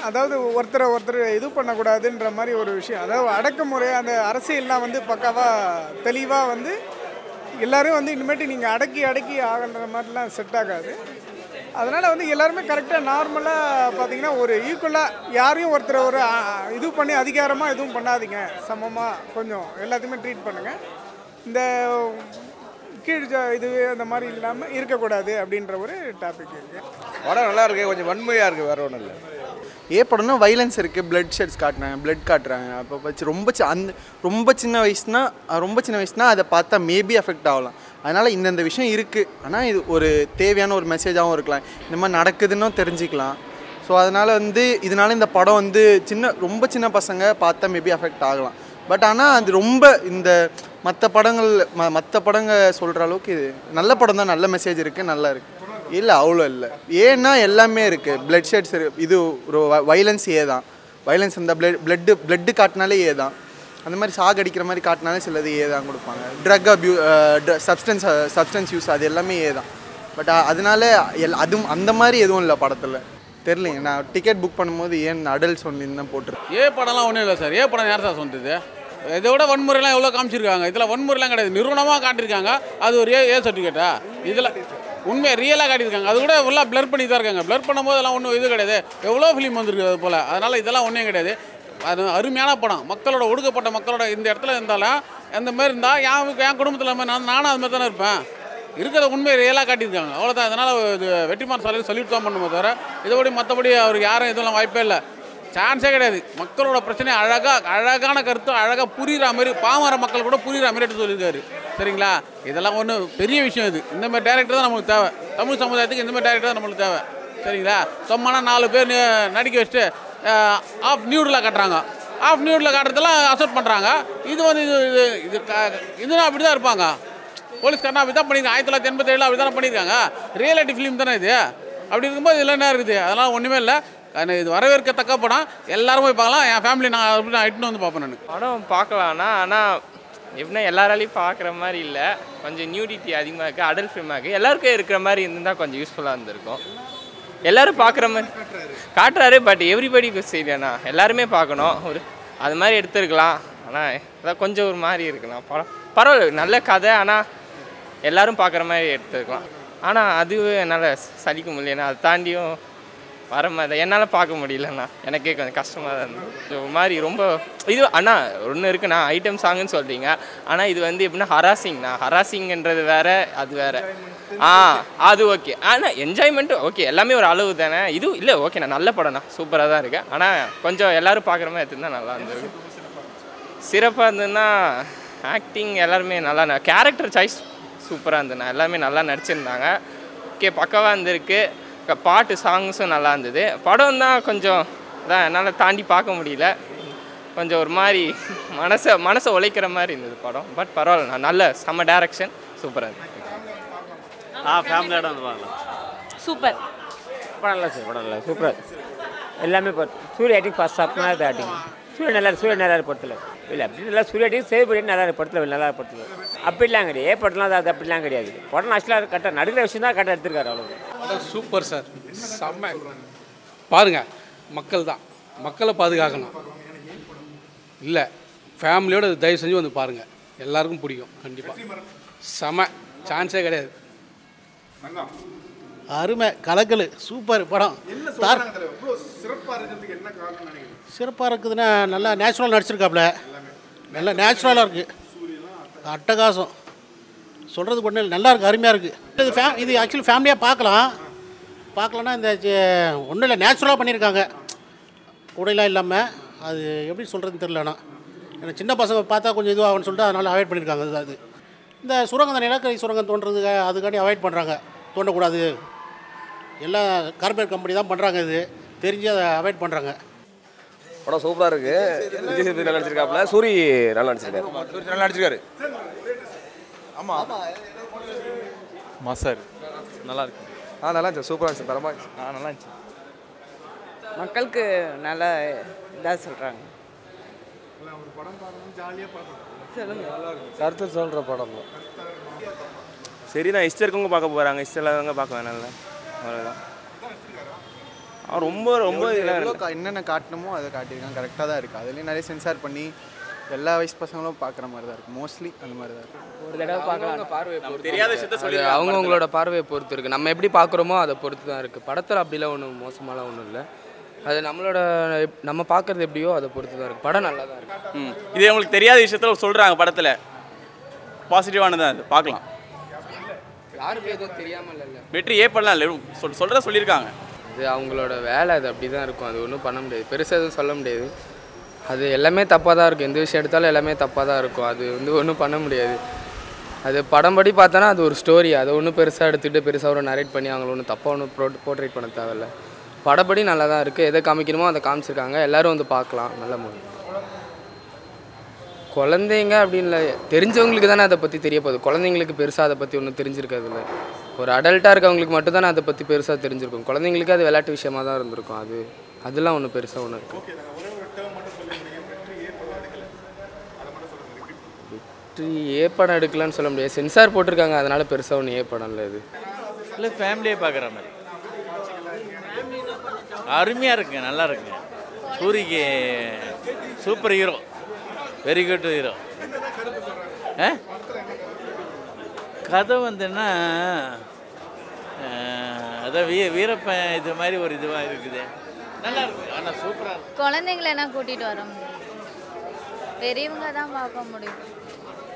அதாவது ஒருத்தரை ஒருத்தர் இது பண்ணக்கூடாதுன்ற மாதிரி ஒரு விஷயம் அதாவது அடக்குமுறை அந்த அரசியல்லாம் வந்து பக்காவாக தெளிவாக வந்து எல்லாரும் வந்து இனிமேட்டு நீங்கள் அடக்கி அடக்கி ஆகன்ற மாதிரிலாம் செட் ஆகாது அதனால் வந்து எல்லாருமே கரெக்டாக நார்மலாக பார்த்தீங்கன்னா ஒரு ஈக்குவலாக யாரையும் ஒருத்தர் ஒரு ஆ, இது பண்ணி அதிகாரமாக எதுவும் பண்ணாதீங்க சமமாக கொஞ்சம் எல்லாத்தையுமே ட்ரீட் பண்ணுங்கள் இந்த கீழ் ஜா- இது அந்த மாதிரி இல்லாமல் இருக்கக்கூடாது அப்படின்ற ஒரு டாபிக் இருக்குது படம் நல்லா இருக்கு கொஞ்சம் வன்மையாக இருக்குது வேற ஒன்றும் இல்லை ஏ படம்னா வைலன்ஸ் இருக்குது பிளட் ஷெட்ஸ் காட்டுறாங்க பிளட் காட்டுறாங்க அப்போ வச்சு ரொம்ப சி- அந்த ரொம்ப சின்ன வயசுனா அஹ் ரொம்ப சின்ன வயசுனா அதை பார்த்தா மேபி அஃபெக்ட் ஆகலாம் அதனால் இந்தந்த விஷயம் இருக்குது ஆனால் இது ஒரு தேவையான ஒரு மெசேஜாகவும் இருக்கலாம் இந்த மாதிரி நடக்குதுன்னும் தெரிஞ்சுக்கலாம் ஸோ அதனால் வந்து இதனால இந்த படம் வந்து சின்ன ரொம்ப சின்ன பசங்க பார்த்தா மேபி அஃபெக்ட் ஆகலாம் பட் ஆனால் அது ரொம்ப இந்த மற்ற படங்கள் ம மற்ற படங்க சொல்கிற அளவுக்கு இது நல்ல படம் தான் நல்ல மெசேஜ் இருக்குது நல்லா இருக்குது இல்லை அவ்வளோ இல்லை ஏன்னா எல்லாமே இருக்குது பிளட் ஷெட்ஸ் இது ஒரு வைலன்ஸ் ஏ தான் வைலன்ஸ் இந்த பிளட் பிளட்டு பிளட்டு காட்டினாலே ஏ தான் அந்த மாதிரி சாகடிக்கிற மாதிரி காட்டினாலே சிலது ஏ தான் கொடுப்பாங்க drug abuse substance substance use அது எல்லாமே ஏ தான் பட் அதனால எல் அதுவும் அந்த மாதிரி எதுவும் இல்லை படத்தில் தெரிலிங்க நான் டிக்கெட் புக் பண்ணும்போது ஏன் அடல்ட்ஸ் ஒன்று தான் போட்டிருக்கேன் ஏ படம்லாம் ஒன்றும் இல்லை சார் ஏ படம் யார் சார் சொன்னது இதை விட வன்முறைலாம் எவ்வளோ காமிச்சிருக்காங்க இதில் வன்முறைலாம் கிடையாது நிறுவனமாக காட்டியிருக்காங்க அது ஒரு ஏ ஏ சர்டிஃபிகேட்டா இதில் உண்மையை ரியலாக காட்டியிருக்காங்க அது கூட ஃபுல்லாக ப்ளர் பண்ணி தான் இருக்காங்க ப்ளர் பண்ணும்போது எல்லாம் ஒன்றும் இது கிடையாது எவ்வளோ ஃபிலிம் வந்திருக்கு அது போல் அதனால் இதெல்லாம் ஒன்றும் கிடையாது அது அருமையான படம் மக்களோட ஒடுக்கப்பட்ட மக்களோட இந்த இடத்துல இருந்தாலும் அந்த மாதிரி இருந்தால் என் என் குடும்பத்தில் நான் நானும் அது மாதிரி தானே இருப்பேன் இருக்கிற உண்மையை ரியலாக காட்டியிருக்காங்க அவ்வளோதான் அதனால் இது வெற்றிமாறன் சாலையில் சொல்லிட்டு தான் பண்ணுமே தவிர இதோட மற்றபடி அவருக்கு யாரும் இதெல்லாம் வாய்ப்பே இல்லை சான்ஸே கிடையாது மக்களோட பிரச்சனை அழகாக அழகான கருத்து அழகாக புரிகிற மாதிரி பாமர மக்கள் கூட புரிகிற மாதிரி எடுத்து சொல்லியிருக்காரு சரிங்களா இதெல்லாம் ஒன்று பெரிய விஷயம் இது இந்த மாதிரி டேரக்டர் தான் நமக்கு தேவை தமிழ் சமுதாயத்துக்கு இந்த மாதிரி டேரக்டர் தான் நம்மளுக்கு தேவை சரிங்களா சும்மானா நாலு பேர் நி- நடிக்க வச்சுட்டு ஆஃப் நியூடில் காட்டுறாங்க ஆஃப் நியூடில் காட்டுறதெல்லாம் அசப்ட் பண்ணுறாங்க இது வந்து இது இது இது க- இதுனா அப்படி தான் இருப்பாங்க போலீஸ்காரனா அப்படி தான் பண்ணியிருக்காங்க ஆயிரத்தி தொள்ளாயிரத்தி எண்பத்தேழில் அப்படி தானே பண்ணியிருக்காங்க ரியாலிட்டி ஃபிலிம் தானே இது அப்படி இருக்கும்போது இதில் என்ன இருக்குது அதெல்லாம் ஒன்றுமே இல்லை ஆனால் இது வரவேற்கத்தக்க படம் எல்லாரும் போய் பார்க்கலாம் என் ஃபேமிலி நான் அப்படி நான் இட்டுன்னு வந்து பார்ப்பேன் நான் படம் பார்க்கலாம்னா ஆனால் எப்படின்னா எல்லாராலையும் பார்க்குற மாதிரி இல்லை கொஞ்சம் நியூடிட்டி அதிகமாக இருக்குது அடல்ட் ஃபிலிமாக இருக்குது எல்லாருக்கும் இருக்கிற மாதிரி இருந்தால் கொஞ்சம் யூஸ்ஃபுல்லாக இருந்திருக்கும் எல்லாரும் பார்க்குற மாதிரி காட்டுறாரு பட் எவ்ரிபடி சரியாண்ணா எல்லாருமே பார்க்கணும் ஒரு அது மாதிரி எடுத்துருக்கலாம் ஆனால் அதான் கொஞ்சம் ஒரு மாதிரி இருக்கலாம் படம் பரவாயில்ல நல்ல கதை ஆனால் எல்லாரும் பார்க்குற மாதிரி எடுத்துருக்கலாம் ஆனால் அதுவே என்னால் சலிக்க முடியல அதை தாண்டியும் வர மாதிரி என்னால் பார்க்க முடியலண்ணா எனக்கே கொஞ்சம் கஷ்டமாக தான் இருந்தது ஒரு மாதிரி ரொம்ப இது அண்ணா ஒன்று இருக்குண்ணா ஐட்டம் சாங்குன்னு சொல்கிறீங்க ஆனால் இது வந்து எப்படின்னா ஹராசிங்ண்ணா ஹராசிங்ன்றது வேற அது வேற ஆ அது ஓகே ஆனால் என்ஜாய்மெண்ட்டு ஓகே எல்லாமே ஒரு அளவு தானே இது இல்லை ஓகேண்ணா நல்ல படம்ண்ணா சூப்பராக தான் இருக்கு ஆனால் கொஞ்சம் எல்லாரும் பார்க்குற மாதிரி எடுத்துருந்தா நல்லா இருந்திருக்கு சிறப்பாக இருந்ததுன்னா ஆக்டிங் எல்லாருமே நல்லா கேரக்டர் சாய்ஸ் சூப்பராக இருந்ததுண்ணா எல்லாமே நல்லா நடிச்சிருந்தாங்க ஓகே பக்காவாக இருந்திருக்கு க- பாட்டு சாங்ஸும் நல்லா இருந்தது படம் தான் கொஞ்சம் தான் என்னால் தாண்டி பார்க்க முடியல கொஞ்சம் ஒரு மாதிரி மனசை மனசை உழைக்கிற மாதிரி இருந்தது படம் பட் பரவாயில்ல நல்ல செம்ம டேரக்ஷன் சூப்பராக இருந்தது ஆ ஃபேமிலியோட வந்து பார்க்கலாம் சூப்பர் படம் நல்லா சார் படம் நல்லா சூப்பராக எல்லாமே பார்த்து சூரிய ஆக்டிங் ஃபர்ஸ்ட் ஹாஃப் நல்லா ஆக்டிங் சூரிய நல்லா சூரிய நல்லா இருக்கு படத்தில் இல்லை அப்படி நல்லா சூரிய ஆக்டிங் சேவ் பண்ணி நல்லா இருக்கு படத்தில் நல்லா இருக்கு படத்தில் அப்படிலாம் கிடையாது ஏ படம்லாம் அது- அது அப்படிலாம் கிடையாது படம் ஆக்சுவலாக கரெக்டாக நடுக்கிற விஷயம் தான் கரெக்டாக எடுத்திருக்காரு அவ்வளோ சூப்பர் சார் செம்ம பாருங்க மக்கள் தான் மக்களை பாதுகாக்கணும் இல்லை ஃபேமிலியோட தயவு செஞ்சு வந்து பாருங்கள் எல்லாருக்கும் பிடிக்கும் கண்டிப்பாக செம சான்ஸே கிடையாது அருமை கலக்கல் சூப்பர் படம் தார் சிறப்பாக இருக்கிறதுக்கு என்ன காரணம் நினைக்கிறீங்க சிறப்பாக இருக்குதுன்னா நல்லா நேச்சுரலாக நடிச்சிருக்காப்புல நல்லா நேச்சுரலாக இருக்குது அட்டகாசம் சொல்கிறதுக்கு ஒன்றும் இல்லை நல்லா இருக்குது அருமையாக இருக்குது இது ஃபே இது ஆக்சுவலி ஃபேமிலியாக பார்க்கலாம் பார்க்கலன்னா இந்த ஒன்றும் இல்லை நேச்சுரலாக பண்ணியிருக்காங்க உடையெல்லாம் இல்லாமல் அது எப்படி சொல்கிறதுன்னு தெரியல ஆனால் ஏன்னா சின்ன பசங்க பார்த்தா கொஞ்சம் இதுவாகும்னு சொல்லிட்டு அதனால் அவாய்ட் பண்ணியிருக்காங்க அது அது இந்த சுரங்கம் அந்த நிலக்கரி சுரங்கம் தோன்றதுக்கு அதுக்காண்டி அவாய்ட் பண்ணுறாங்க தோண்டக்கூடாது எல்லாம் கார்பரேட் கம்பெனி தான் பண்ணுறாங்க இது தெரிஞ்சு அதை அவாய்ட் பண்ணுறாங்க படம் சூப்பராக இருக்கு விஜய் சேதுபதி நல்லா நடிச்சிருக்காப்புல சூரி நல்லா நடிச்சிருக்காரு சூரி நல்லா நடிச்சிருக்காரு மசார் நல்லா இருக்கு ஆ நல்லா இருந்துச்சு சூப்பராக இருந்துச்சு தரமாக இருந்துச்சு ஆ நல்லா இருந்துச்சு மக்களுக்கு நல்ல இதாக சொல்கிறாங்க கருத்து சொல்கிற படம் சரி தான் இஷ்டம் இருக்கவங்க பார்க்க போகிறாங்க இஷ்டம் இல்லாதவங்க பார்க்க வேணாம்ல அவ்வளோதான் அவன் ரொம்ப ரொம்ப இதெல்லாம் எவ்வளோ கா- என்னென்ன காட்டணுமோ அதை காட்டியிருக்காங்க கரெக்டாக தான் இருக்குது அதுலேயும் நிறைய சென்சார் பண்ணி எல்லா வயசு பசங்களும் பார்க்குற மாதிரி தான் இருக்குது மோஸ்ட்லி அந்த மாதிரி தான் இருக்குது ஒரு தடவை பார்க்கலாம் பார்வையை பொறுத்து தெரியாத விஷயத்த அது சொல்லிருக்காங்க அவங்கவுங்களோட பார்வையை பொறுத்து இருக்குது நம்ம எப்படி பார்க்குறோமோ அதை பொறுத்து தான் இருக்குது படத்தில் அப்படிலாம் ஒன்றும் மோசமாலாம் ஒன்றும் இல்லை அது நம்மளோட எப்- நம்ம பார்க்குறது எப்படியோ அதை பொறுத்து தான் இருக்குது படம் நல்லா தான் இருக்குது ம் இது அவங்களுக்கு தெரியாத விஷயத்துல சொல்கிறாங்க படத்தில் பாசிட்டிவானது அது பார்க்கலாம் யாருக்கும் எதுவும் தெரியாமல் இல்லை வெற்றி ஏ பண்ணலாம் இல்லை சொல் சொல்கிறத சொல்லியிருக்காங்க அது அவங்களோட வேலை அது அப்படி தான் இருக்கும் அது ஒன்றும் பண்ண முடியாது பெருசாக எதுவும் சொல்ல முடியாது அது எல்லாமே தப்பாக தான் இருக்கும் எந்த விஷயம் எடுத்தாலும் எல்லாமே தப்பாக தான் இருக்கும் அது வந்து ஒன்றும் பண்ண முடியாது அது படம் படி பார்த்தோன்னா அது ஒரு ஸ்டோரி அதை ஒன்றும் பெருசாக எடுத்துகிட்டு பெருசாக ஒரு நரேட் பண்ணி அவங்கள ஒன்றும் தப்பாக ஒன்றும் ப்ரோ போர்ட்ரேட் பண்ண தேவையில்ல படப்படி நல்லா தான் இருக்குது எதை காமிக்கணுமோ அதை காமிச்சிருக்காங்க எல்லாரும் வந்து பார்க்கலாம் நல்ல மூவி குழந்தைங்க அப்படின்னு இல்லை தெரிஞ்சவங்களுக்கு தானே அதை பற்றி தெரிய போகுது குழந்தைங்களுக்கு பெருசாக அதை பற்றி ஒன்றும் தெரிஞ்சிருக்காது இல்லை ஒரு அடல்ட்டாக இருக்கவங்களுக்கு மட்டும் தானே அதை பற்றி பெருசாக தெரிஞ்சிருக்கும் குழந்தைங்களுக்கு அது விளையாட்டு விஷயமா தான் இருந்திருக்கும் அது அதெல்லாம் ஒன்றும் பெருசாக ஒன்றும் இருக்கு வெற்றி ஏ படம் எடுக்கலாம்னு சொல்ல முடியாது சென்சார் போட்டிருக்காங்க அதனால பெருசாக ஒன்றும் ஏ படம் இல்லை இது இல்லை ஃபேமிலியே பார்க்குற மாதிரி அருமையாக இருக்குங்க நல்லா இருக்குங்க சூரிக்கு super hero very good hero ஆ கதை வந்துன்னா அஹ், அதான் வீ வீரப்பன் இது மாதிரி ஒரு இதுவாக இருக்குது நல்லா இருக்கு ஆனால் சூப்பராக இருக்கு குழந்தைங்களெல்லாம் கூட்டிகிட்டு வர முடியும் பெரியவங்க தான் பார்க்க முடியும்